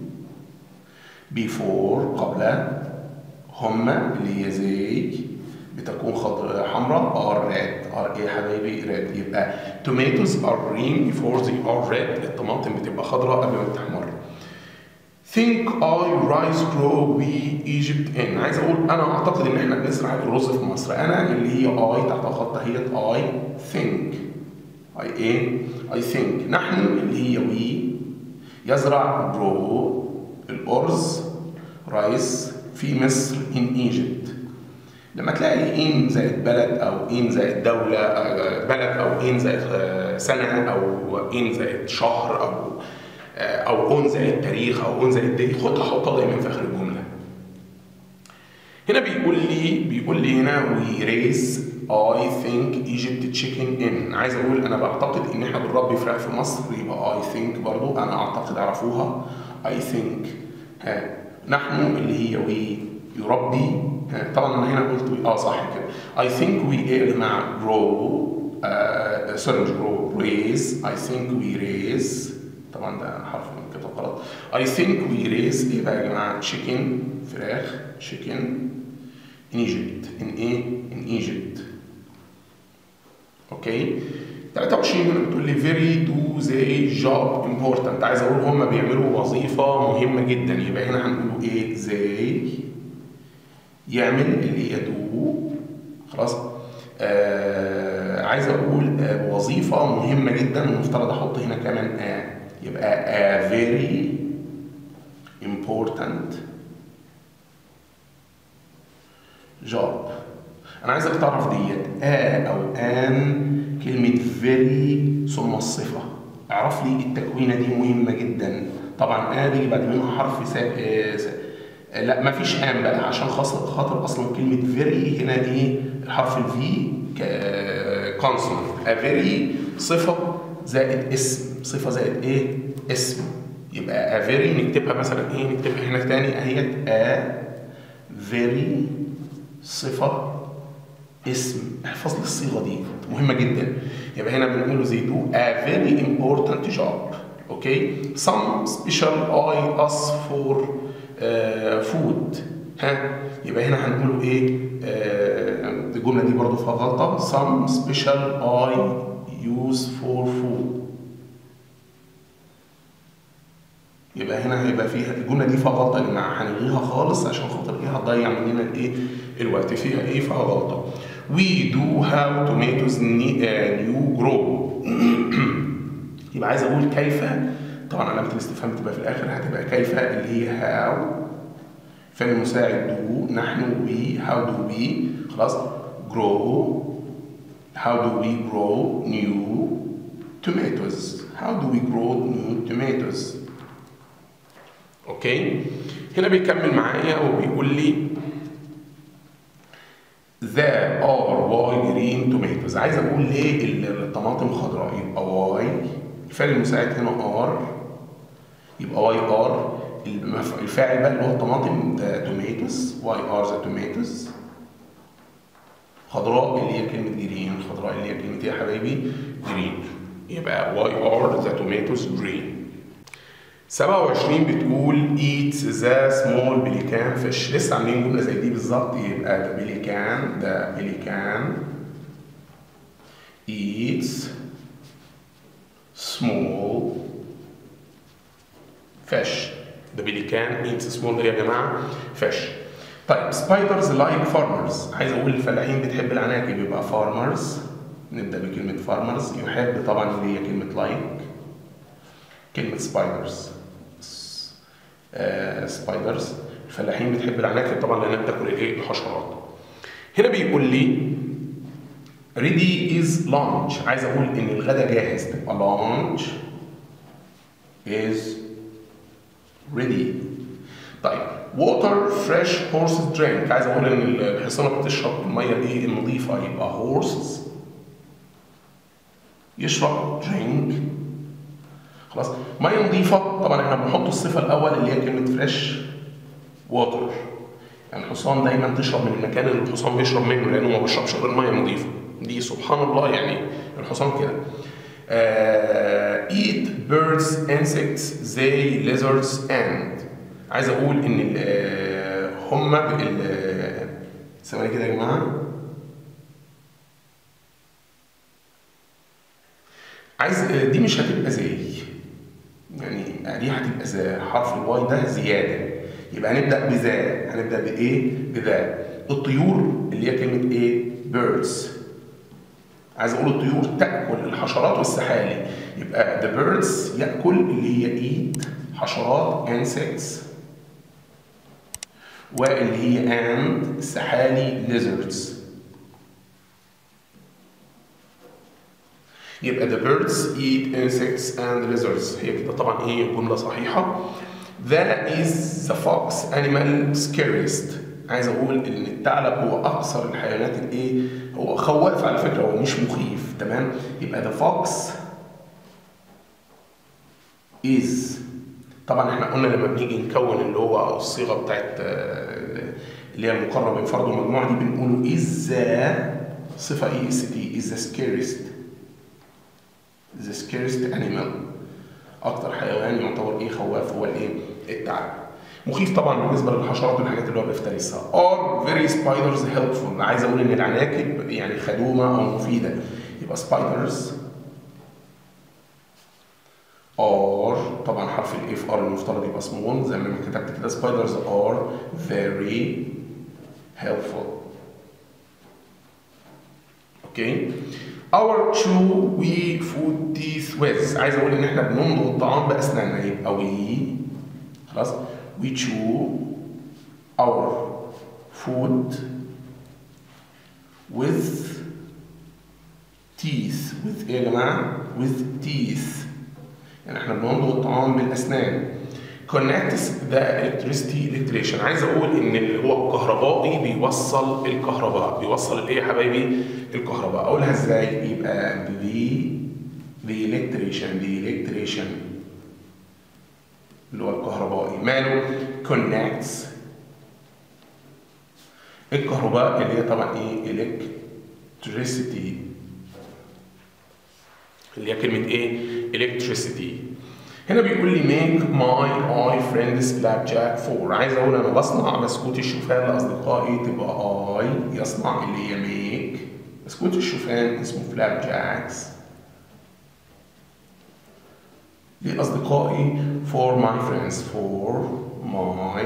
before قبل هما اللي هي زي بتكون خضراء حمراء or red or ايه يا حبايبي red يبقى tomatoes are green before they are red الطماطم بتبقى خضراء قبل ما تحمر think I rice grow we Egypt in عايز اقول انا اعتقد ان احنا بنزرع الرز في مصر انا اللي هي I تحت خط هي I think I ايه I think نحن اللي هي we يزرع grow الارز رايس في مصر in Egypt لما تلاقي ان زائد بلد او ان زائد دولة بلد او ان زائد سنة او ان زائد شهر او او ان زائد تاريخ او ان زائد دي خدها حطها دايما في اخر الجملة هنا بيقول لي بيقول لي هنا we raise I think Egypt chicken in عايز اقول انا بعتقد ان احنا بنربي فراخ في مصر يبقى I think برضو انا اعتقد اعرفوها I think ها نحن اللي هي وي يربي ها طبعا انا هنا قلت وي اه صح كده I think we ايه يا جماعه grow آه سوري مش grow raise I think we raise طبعا ده حرف من كتاب غلط I think we raise ايه بقى يا جماعه chicken فراخ chicken in Egypt in ايه in Egypt اوكي 23 هنا بتقول لي very do they job important عايز اقول هم بيعملوا وظيفه مهمه جدا يبقى هنا هنقول ايه they يعمل اللي هي do خلاص آه عايز اقول آه وظيفه مهمه جدا المفترض احط هنا كمان آه يبقى a very important job انا عايزك تعرف ديت ا او ان كلمه فيري ثم الصفه اعرف لي التكوينه دي مهمه جدا طبعا ا بيجي بعد منها حرف سا... آه سا... آه لا ما فيش ان بقى عشان خاطر خاطر اصلا كلمه فيري هنا ايه الحرف الفي كونسونانت ا فيري صفه زائد اسم صفه زائد ايه اسم يبقى ا فيري نكتبها مثلا ايه نكتبها هنا تاني اهيت ا فيري صفه اسم احفظ لي الصيغه دي مهمه جدا يبقى هنا بنقول زي دو a very important job اوكي some special I ask for uh, food ها يبقى هنا هنقول ايه آه الجمله دي برضو فيها غلطه some special I use for food يبقى هنا هيبقى فيها الجمله دي فيها غلطه يا جماعه هنلغيها خالص عشان خاطر ايه هتضيع مننا الايه الوقت فيها ايه فيها غلطه we do how tomatoes new grow يبقى عايز اقول كيف طبعا علامه الاستفهام تبقى في الاخر هتبقى كيف اللي هي how فعل المساعد do نحن we how do we خلاص grow how do we grow new tomatoes how do we grow new tomatoes اوكي هنا بيكمل معايا وبيقول لي There are white green tomatoes عايز اقول ليه الطماطم خضراء يبقى واي الفعل المساعد هنا ار يبقى واي ار الفاعل بقى اللي هو الطماطم ده توميتوز واي ار ذا توميتوز خضراء اللي هي كلمة جرين خضراء اللي هي كلمة ايه يا حبايبي؟ جرين يبقى واي ار ذا توميتوز جرين 27 بتقول eat the small pelican fish لسه عاملين جمله زي دي بالظبط يبقى the pelican the pelican eats small fish the pelican eats small ايه يا جماعه fish طيب spiders like farmers عايز اقول الفلاحين بتحب العناكب يبقى farmers نبدا بكلمه farmers يحب طبعا اللي هي كلمه like كلمه spiders سبايدرز الفلاحين بتحب العناكب طبعا لانها بتاكل الايه الحشرات هنا بيقول لي ready is lunch عايز اقول ان الغدا جاهز تبقى lunch is ready طيب water fresh horses drink عايز اقول ان الحصانه بتشرب الميه الايه النظيفه يبقى horses يشرب drink خلاص ميه نظيفه طبعا احنا بنحط الصفه الاول اللي هي كلمه فريش ووتر يعني الحصان دايما تشرب من المكان اللي الحصان بيشرب منه لانه ما بيشربش غير ميه نظيفه دي سبحان الله يعني الحصان كده uh, eat birds insects they lizards and عايز اقول ان uh, هم ثواني كده يا جماعه عايز دي مش هتبقى زي يعني دي هتبقى زي حرف الواي ده زياده يبقى هنبدا بذا هنبدا بايه بذا الطيور اللي هي كلمه ايه بيردز عايز اقول الطيور تاكل الحشرات والسحالي يبقى the birds ياكل اللي هي eat حشرات insects واللي هي and السحالي lizards يبقى the birds eat insects and lizards هي كده طبعا ايه جمله صحيحه that is the fox animal scariest عايز اقول ان الثعلب هو اكثر الحيوانات الايه هو خواف على فكره هو مش مخيف تمام يبقى the fox is طبعا احنا قلنا لما بنيجي نكون اللي هو الصيغه بتاعت آه، اللي هي المقارنه بين فرد ومجموعه دي بنقوله is the صفه اي اس تي is the scariest the scariest animal اكتر حيوان يعتبر ايه خواف هو الايه الثعلب مخيف طبعا بالنسبه للحشرات والحاجات اللي هو بيفترسها are very spiders helpful عايز اقول ان العناكب يعني خدومه او مفيده يبقى spiders are طبعا حرف الاف ار المفترض يبقى سمول زي ما كتبت كده spiders are very helpful اوكي our chew we food teeth with عايز اقول ان احنا بنمضغ الطعام باسناننا يبقى we خلاص we chew our food with teeth with ايه يا جماعه with teeth يعني احنا بنمضغ الطعام بالاسنان connects the electricity electrician عايز اقول ان اللي هو الكهربائي بيوصل الكهرباء بيوصل الايه يا حبايبي الكهرباء اقولها ازاي يبقى the the electrician the electrician اللي هو الكهربائي ماله connects الكهرباء اللي هي طبعا ايه electricity اللي هي كلمة ايه؟ electricity هنا بيقول لي make my eye friends flapjack for عايز اقول انا بصنع بسكوت الشوفان لاصدقائي تبقى I يصنع اللي هي make بسكوت الشوفان اسمه فلاب جاكس لأصدقائي for my friends for my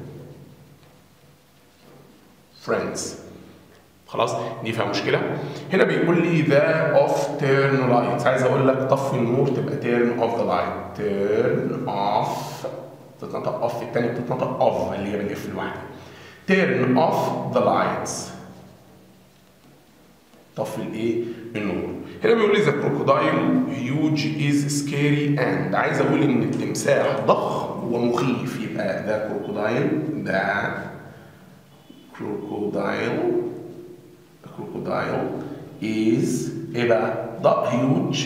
friends خلاص دي فيها مشكله هنا بيقول لي ذا اوف تيرن لايتس عايز اقول لك طفي النور تبقى تيرن اوف ذا لايت تيرن اوف بتتنطق اوف الثانيه بتتنطق اوف اللي هي بالاف لوحدها تيرن اوف ذا لايتس طفي الايه النور هنا بيقول لي ذا كروكودايل هيوج از سكيري اند عايز اقول ان التمساح ضخم ومخيف يبقى ذا كروكودايل ذا كروكودايل crocodile is ايه بقى؟ ضخ huge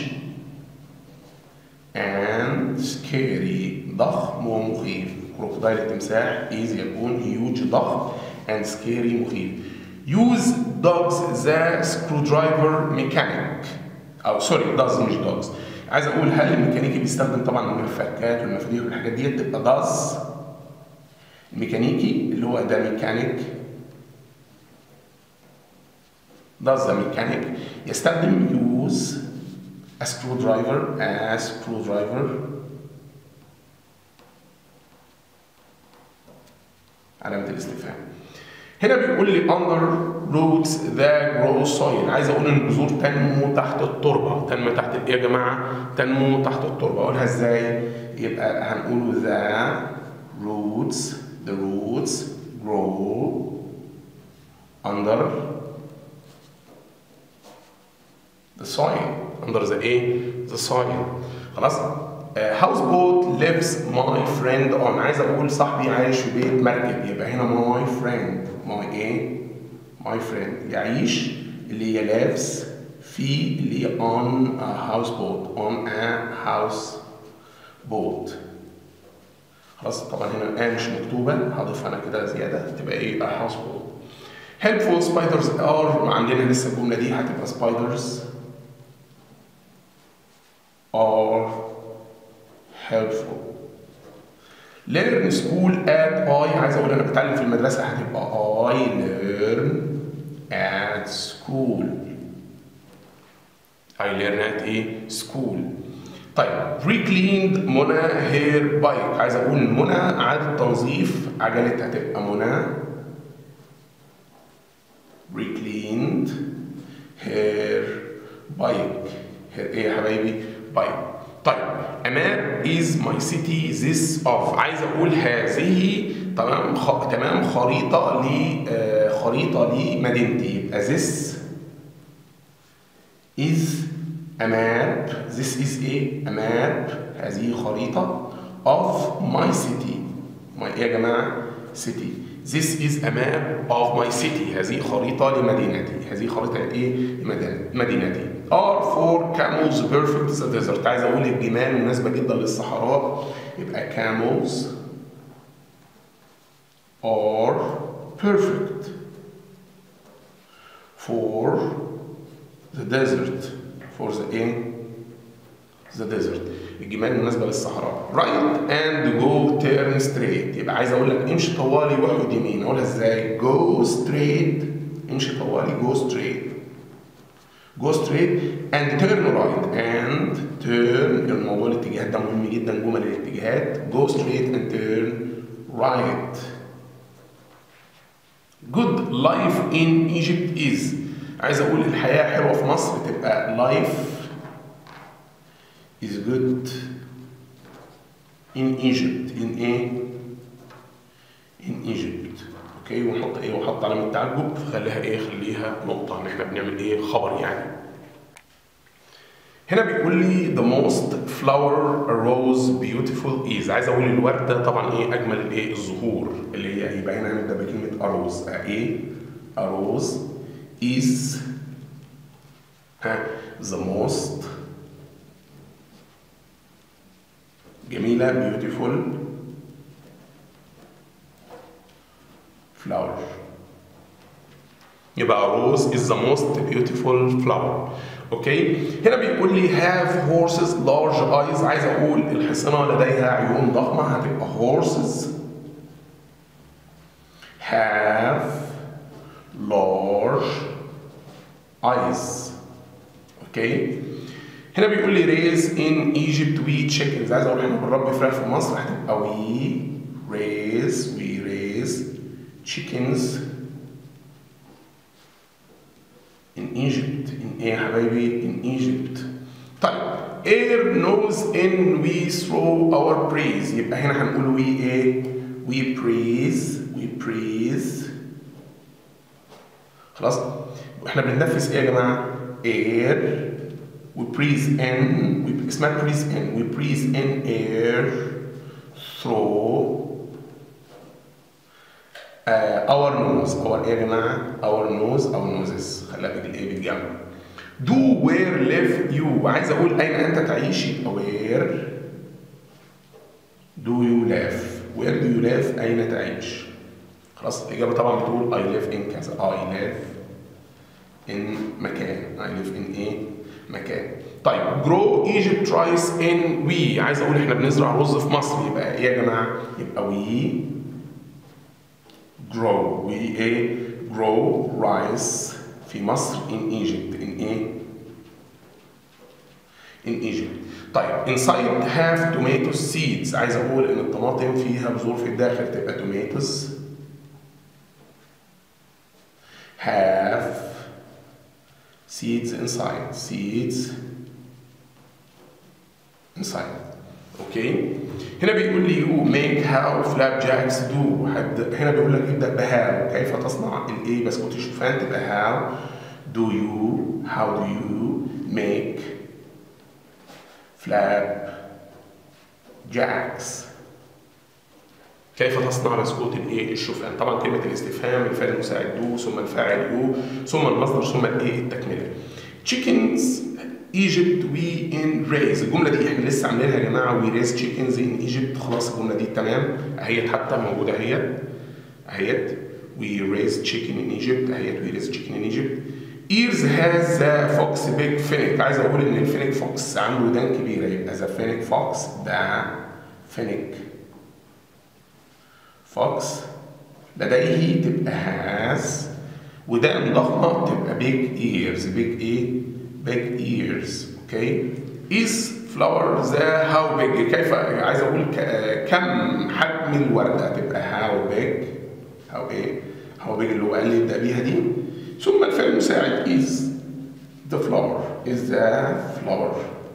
and scary ضخم ومخيف كروكودايل التمساح is يكون huge ضخم and scary مخيف use dogs the screwdriver mechanic او سوري does مش dogs عايز اقول هل الميكانيكي بيستخدم طبعا المفكات والمفاتيح والحاجات ديت تبقى does الميكانيكي اللي هو ده ميكانيك does the mechanic يستخدم use a screwdriver a screwdriver علامة الاستفهام هنا بيقول لي under roots that grow soil عايز اقول ان البذور تنمو تحت التربه تنمو تحت ايه يا جماعه تنمو تحت التربه اقولها ازاي يبقى هنقول the roots the roots grow under the soil under the ايه the soil خلاص هاوس بوت lives my friend on عايز اقول صاحبي عايش في بيت مركب يبقى هنا my friend my ايه my friend يعيش اللي هي lives في اللي هي on a house boat on a house boat خلاص طبعا هنا ا مش مكتوبه هضيفها انا كده زياده تبقى ايه a house boat helpful spiders are عندنا لسه الجمله دي هتبقى spiders are helpful. Learn school at I عايز اقول انا بتعلم في المدرسه هتبقى I learn at school. I learn at ايه؟ school. طيب recleaned منى هير بايك عايز اقول منى اعاده تنظيف عجلتها هتبقى منى recleaned her bike her ايه يا حبايبي بايك طيب امام is my city this of عايز اقول هذه تمام خ... تمام خريطه ل آه خريطه لمدينتي يبقى this is a map this is a, a map هذه خريطه of my city my ايه يا جماعه city This is a map of my city هذه خريطة لمدينتي هذه خريطة ايه لمدينتي are for camels perfect the desert عايز اقول الجمال مناسبة جدا للصحراء يبقى camels are perfect for the desert for the ايه the desert الجمال مناسبة للصحراء right and go turn straight يبقى عايز اقول لك امشي طوالي واحد يمين اقولها ازاي go straight امشي طوالي go straight go straight and turn right and turn الموضوع الاتجاهات ده مهم جدا جمل الاتجاهات go straight and turn right good life in Egypt is عايز اقول الحياة حلوة في مصر تبقى life is good in Egypt in ايه in Egypt اوكي ونحط ايه وحط علامة تعجب فخليها ايه خليها نقطة ان احنا بنعمل ايه خبر يعني هنا بيقول لي the most flower rose beautiful is عايز اقول الوردة طبعا ايه اجمل الايه الزهور اللي هي يبقى هنا هنبدا بكلمة اروز ايه اروز is ها the most جميلة beautiful flower يبقى rose is the most beautiful flower اوكي هنا بيقول لي have horses large eyes عايز اقول الحصنة لديها عيون ضخمة هتبقى horses have large eyes اوكي هنا بيقول لي raise in Egypt we chickens عايز اقول احنا بنربي فراخ في مصر هتبقى we raise we raise chickens in Egypt in ايه يا حبايبي in Egypt طيب air knows in we throw our praise يبقى هنا هنقول we ايه we praise we praise خلاص احنا بننفذ ايه يا جماعه air we breathe in we اسمها breathe in we breathe in air through uh, our nose our ايه يا جماعه our nose our noses خليها بيجي الايه بالجنب do where live you عايز اقول اين انت تعيش يبقى where do you live where do you live اين تعيش خلاص الاجابه طبعا بتقول I live in كذا I live in مكان I live in ايه مكان طيب grow Egypt rice in we عايز اقول احنا بنزرع رز في مصر يبقى ايه يا جماعه يبقى we grow we ايه grow rice في مصر in Egypt in ايه in Egypt طيب inside have tomato seeds عايز اقول ان الطماطم فيها بذور في الداخل تبقى tomatoes have seeds inside seeds inside اوكي هنا بيقول لي يو ميك هاو فلاب جاكس دو هنا بيقول لك ابدا بهاو كيف تصنع الايه بسكوت الشوفان تبقى هاو دو يو هاو دو يو ميك فلاب جاكس كيف تصنع بسكوت الايه الشوفان طبعا كلمه الاستفهام الفعل المساعد دو ثم الفاعل يو ثم المصدر ثم الايه التكمله chickens Egypt we in raise الجملة دي احنا لسه عاملينها يا جماعة we raise chickens in Egypt خلاص الجملة دي تمام اهيت حتى موجودة اهيت اهيت we raise chicken in Egypt اهيت we raise chicken in Egypt ears has the fox big fennec عايز اقول ان الفينيك فوكس عنده ودان كبيرة يبقى the fennec fox ده fennec fox لديه تبقى has ودان ضخمة تبقى big ears big ايه big ears اوكي is flower the how big كيف عايز اقول كم حجم الوردة تبقى how big how ايه how big اللي هو قال لي ابدا بيها دي ثم الفعل المساعد is the flower is the flower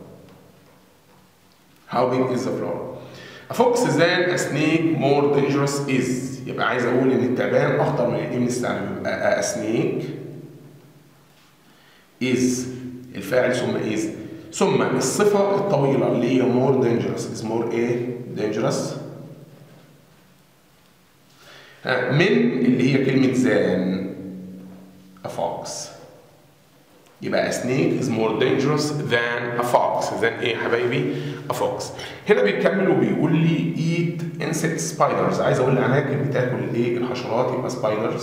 how big is the flower A fox than a snake more dangerous is يبقى عايز اقول ان التعبان اخطر من الايه من الثعلب يبقى a snake is الفاعل ثم is ثم الصفة الطويلة اللي هي more dangerous is more ايه dangerous ها، من اللي هي كلمة زان a fox يبقى a snake is more dangerous than a fox than ايه يا حبايبي a fox هنا بيكمل وبيقول لي eat insect spiders عايز اقول العناكب بتاكل الايه الحشرات يبقى spiders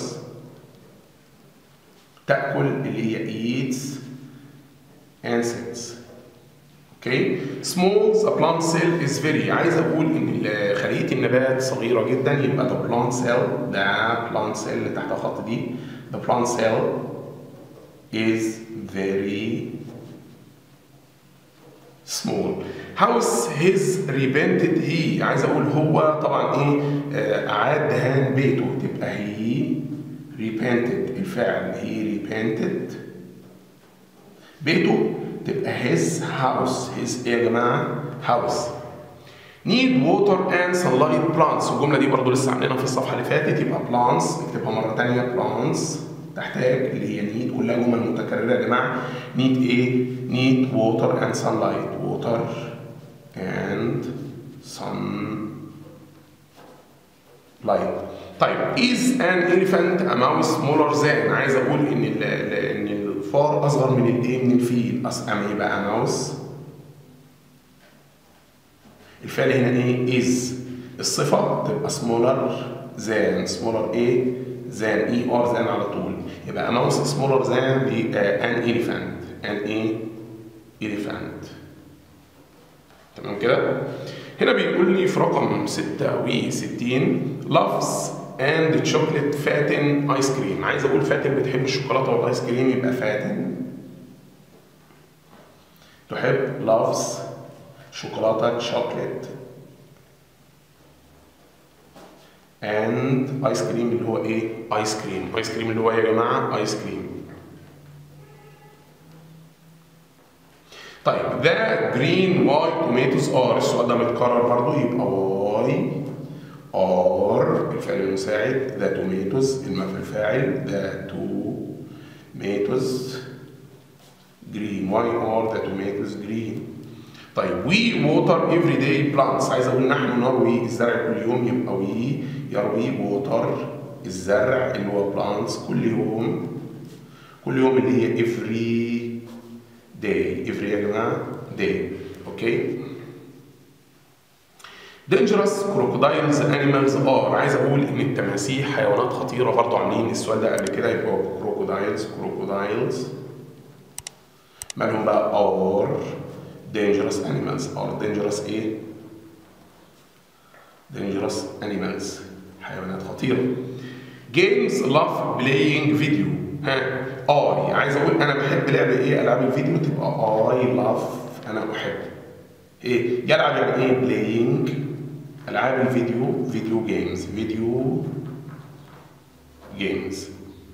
تاكل اللي هي eats insects اوكي small the plant cell is very عايز اقول ان ال- خليه النبات صغيره جدا يبقى the plant cell ده plant cell اللي تحت الخط دي the plant cell is very small house his repented he عايز اقول هو طبعا ايه آه، اعاد دهان بيته تبقى he repented الفعل he repented بيته تبقى his house his ايه يا جماعه house need water and sunlight plants والجمله دي برضو لسه عاملينها في الصفحه اللي فاتت يبقى plants اكتبها مره ثانيه plants تحتاج اللي هي need كلها جمل متكرره يا جماعه need ايه need water and sunlight water and sunlight طيب is an elephant a mouse smaller than عايز اقول ان ال- ال- ان الفار اصغر من الايه من الفيل أص- اما يبقى ماوس الفعل هنا ايه is الصفة تبقى smaller than smaller ايه than e or than على طول يبقى a mouse smaller than the uh, an elephant an ايه elephant تمام كده هنا بيقول لي في رقم 66 loves and chocolate fatten ice cream عايز اقول فاتن بتحب الشوكولاته والايس كريم يبقى فاتن تحب loves شوكولاته chocolate and ايس كريم اللي هو ايه ايس كريم ايس كريم اللي هو إيه يا جماعه ايس كريم طيب ده جرين واي توميتوز ار السؤال ده متكرر برضو يبقى واي ار الفعل المساعد ده توميتوز المفعول الفاعل ده توميتوز جرين واي ار ده توميتوز جرين طيب وي ووتر افري داي بلانتس عايز اقول نحن نروي الزرع كل يوم يبقى وي يروي ووتر الزرع اللي هو بلانتس كل يوم كل يوم اللي هي افري داي افري يا جماعه داي اوكي dangerous crocodiles animals are عايز اقول ان التماسيح حيوانات خطيره برضو عاملين السؤال ده قبل كده يبقى crocodiles crocodiles مالهم بقى are dangerous animals are dangerous ايه dangerous animals حيوانات خطيره games love playing video ها اي عايز اقول انا بحب لعب ايه العاب الفيديو تبقى اي لاف انا احب ايه يلعب يعني ايه بلاينج العاب الفيديو فيديو جيمز فيديو جيمز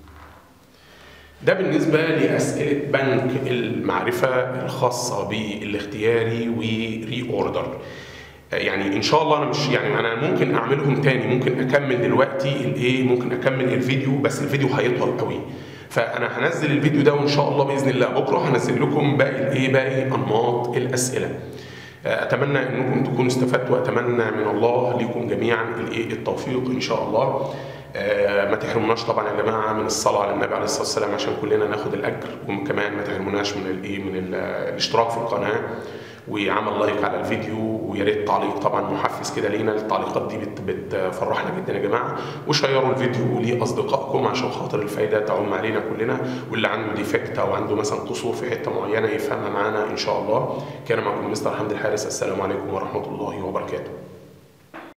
ده بالنسبة لأسئلة بنك المعرفة الخاصة بالاختياري وري اوردر يعني ان شاء الله انا مش يعني انا ممكن اعملهم تاني ممكن اكمل دلوقتي الايه ممكن اكمل الفيديو بس الفيديو هيطول قوي فانا هنزل الفيديو ده وان شاء الله باذن الله بكره هنزل لكم باقي الايه باقي انماط الاسئله اتمنى انكم تكونوا استفدتوا واتمنى من الله لكم جميعا الايه التوفيق ان شاء الله آه ما تحرموناش طبعا يا جماعه من الصلاه على النبي عليه الصلاه والسلام عشان كلنا ناخد الاجر وكمان ما تحرموناش من الايه من الاشتراك في القناه وعمل لايك على الفيديو ويا ريت تعليق طبعا محفز كده لينا التعليقات دي بت بتفرحنا جدا يا جماعه وشيروا الفيديو لاصدقائكم عشان خاطر الفايده تعم علينا كلنا واللي عنده ديفكت او عنده مثلا قصور في حته معينه يفهمها معانا ان شاء الله كان معكم مستر حمد الحارس السلام عليكم ورحمه الله وبركاته